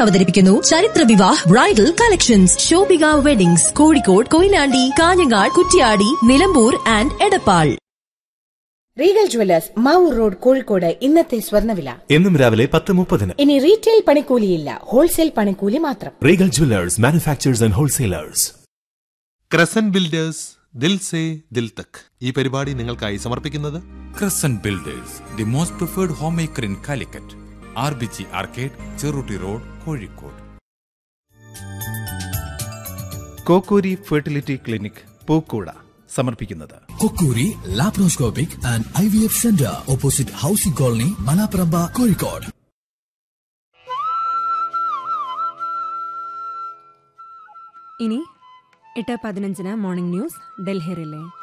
അവതരിപ്പിക്കുന്നു Charitra Vivah bridal collections Shobhika weddings Kozhikode Koyilandy Kanhangad Kuttiyadi Nilambur and Edappal Regal jewellers Mavoor road Kozhikode ഇന്നത്തെ സ്വർണ്ണവില എന്നും രാവിലെ പത്ത് മുപ്പതിന് ഇനി റീറ്റെയിൽ പണിക്കൂലിയില്ല ഹോൾസെയിൽ പണിക്കൂലി മാത്രം Regal jewellers manufacturers and wholesalers Crescent builders Dil Se Dil Tak ഈ പരിപാടി നിങ്ങൾക്കായി സമർപ്പിക്കുന്നത് Crescent Builders, the most preferred homemaker in Calicut. RBG Arcade, Cheruti Road, Kozhikode. Kokkuri fertility clinic Pookkooda സമർപ്പിക്കുന്നത് Kokkuri laparoscopic and I V F centre opposite housing colony Malaparamba Kozhikode ഇനി എട്ട് പതിനഞ്ചിന് morning news Delhi relay